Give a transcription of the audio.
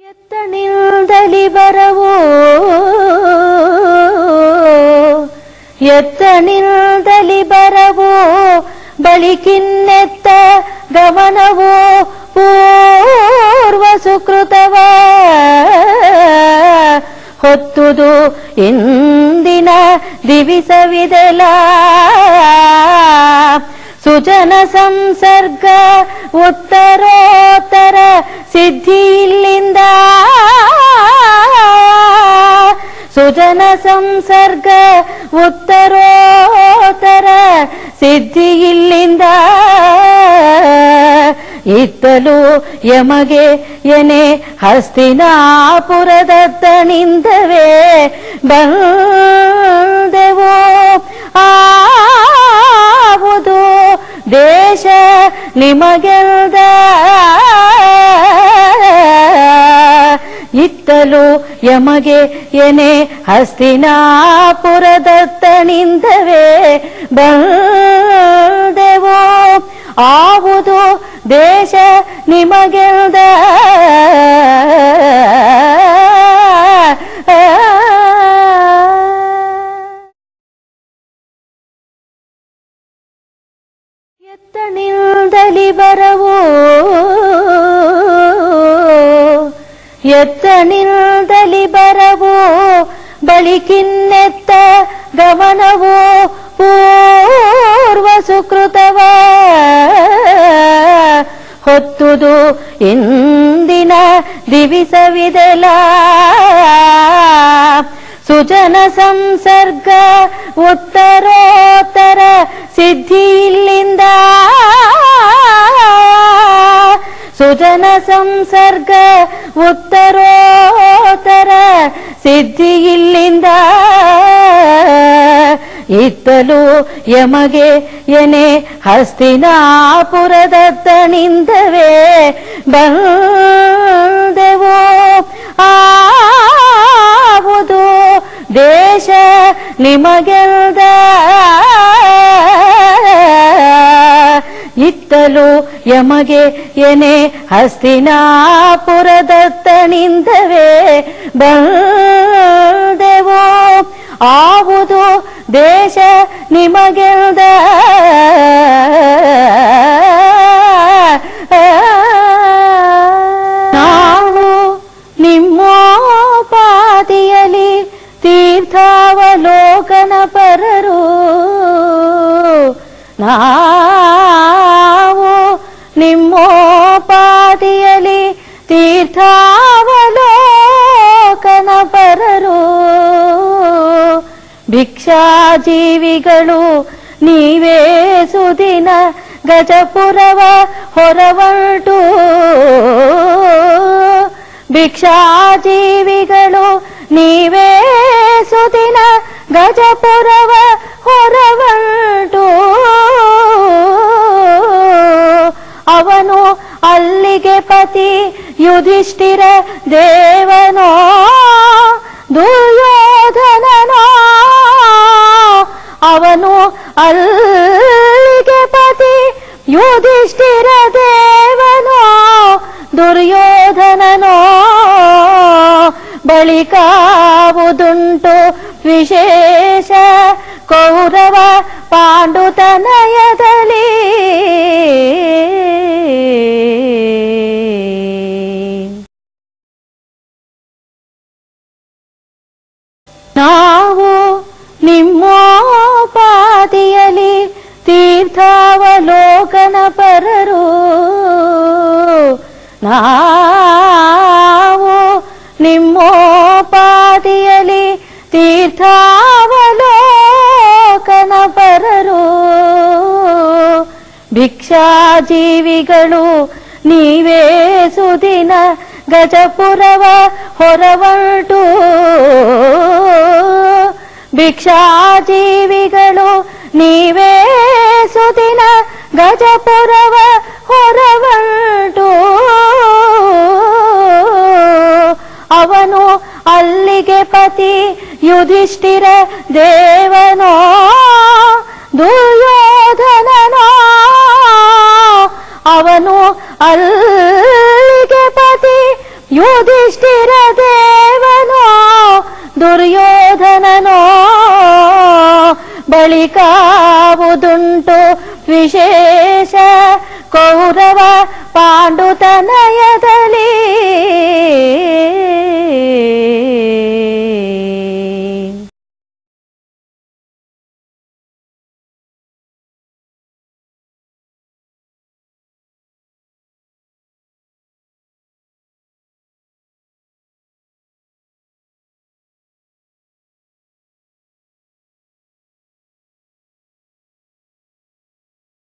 ಎತ್ತಣಿಲ್ದಲಿ ಬರವೋ ಎತ್ತಣಿಲ್ದಲಿ ಬರವೋ ಬಳಿಕಿನ್ನೆತ್ತ ಗಮನವೋ ಪೂರ್ವ ಸುಕೃತವ ಹೊತ್ತುದು ಇಂದಿನ ದಿವಿಸವಿದೆಲ ಸುಜನ ಸಂಸರ್ಗ ಉತ್ತರೋತ್ತರ ಸಿದ್ಧಿ ಇಲ್ಲಿಂದ ಸುಜನ ಸಂಸರ್ಗ ಉತ್ತರೋತ್ತರ ಸಿದ್ಧಿ ಇಲ್ಲಿಂದ ಇತ್ತಲು ಯಮಗೆ ಎನೆ ಹಸ್ತಿನಾಪುರದತ್ತನಿಂದವೇ ಬಂದೆವೋ ಆವುದು ದೇಶ ನಿಮಗೆಲ್ದ ಇತ್ತಲು ಯಮಗೆ ಎನೆ ಹಸ್ತಿನಾಪುರದತ್ತನಿಂದವೇ ಬಂದೆವೋ ಆವುದು ದೇಶ ನಿಮಗೆಲ್ದ ಎತ್ತಣಿಲ್ದಲಿ ಬರವೋ ಎತ್ತಣಿಲ್ದಲಿ ಬರವೋ ಬಳಿಕಿನ್ನೆತ್ತ ಗಮನವೋ ಪೂರ್ವ ಸುಕೃತವ ಹೊತ್ತುದು ಇಂದಿನ ದಿವಿಸವಿದೆಲ ಸುಜನ ಸಂಸರ್ಗ ಉತ್ತರೋತ್ತರ ಸಿದ್ಧಿ ಇಲ್ಲಿಂದ ಸುಜನ ಸಂಸರ್ಗ ಉತ್ತರೋತ್ತರ ಸಿದ್ಧಿ ಇಲ್ಲಿಂದ ಇತ್ತಲು ಯಮಗೆ ಎನೆ ಹಸ್ತಿನಾಪುರದತ್ತನಿಂದವೇ ಬಂದೆವೋ ಆವುದು ದೇಶ ನಿಮಗೆಲ್ದ ಇತ್ತಲು ಯಮಗೆ ಎನೆ ಹಸ್ತಿನಾಪುರದತ್ತನಿಂದವೇ ಬಂದೆವೋ ಆವುದು ದೇಶ ನಿಮಗೆಲ್ದ ನಾವು ನಿಮ್ಮೋಪಾದಿಯಲಿ ತೀರ್ಥಾವಲೋಕನ ಪರರು ನಾವು ನಿಮ್ಮೋಪಾದಿಯಲಿ ತೀರ್ಥಾವಲೋಕನ ಪರರು ಭಿಕ್ಷಾಜೀವಿಗಳು ನೀವೇ ಸುದಿನ ಗಜಪುರವ ಹೊರವಟು ಭಿಕ್ಷಾಜೀವಿಗಳು ನೀವೇ ಸುದಿನ ಗಜಪುರವ ಹೊರವಟು ಅವನು ಅಲ್ಲಿಗೆ ಪತಿ ಯುಧಿಷ್ಠಿರ ದೇವನೋ ದುರ್ಯೋಧನನೋ ಅವನು ಅಲ್ಲಿಗೆ ಪತಿ ಯುಧಿಷ್ಠಿರ ದೇವನೋ ದುರ್ಯೋಧನನೋ ಬಳಿಕಾವುದುಂಟು ವಿಶೇಷ ಕೌರವ ಪಾಂಡುತನಯದಲ್ಲಿ ನಾವು ನಿಮ್ಮೋಪಾದಿಯಲಿ ತೀರ್ಥಾವಲೋಕನ ಪರರು ನಾವು ನಿಮ್ಮೋಪಾದಿಯಲಿ ತೀರ್ಥಾವಲೋಕನ ಪರರು ಭಿಕ್ಷಾಜೀವಿಗಳು ನೀವೇ ಸುದಿನ ಗಜಪುರವ ಹೊರವಟು ಭಿಕ್ಷಾಜೀವಿಗಳು ನೀವೇ ಸುದಿನ ಗಜಪುರವ ಹೊರವಟು ಅವನು ಅಲ್ಲಿಗೆ ಪತಿ ಯುಧಿಷ್ಠಿರ ದೇವನೋ ದುರ್ಯೋಧನನೋ ಅವನು ಅಲ್ಲಿಗೆ ಪತಿ ಯುಧಿಷ್ಠಿರ ದೇವನೋ ದುರ್ಯೋಧನನೋ ಬಳಿಕಾವುದುಂಟು ವಿಶೇಷ ಕೌರವ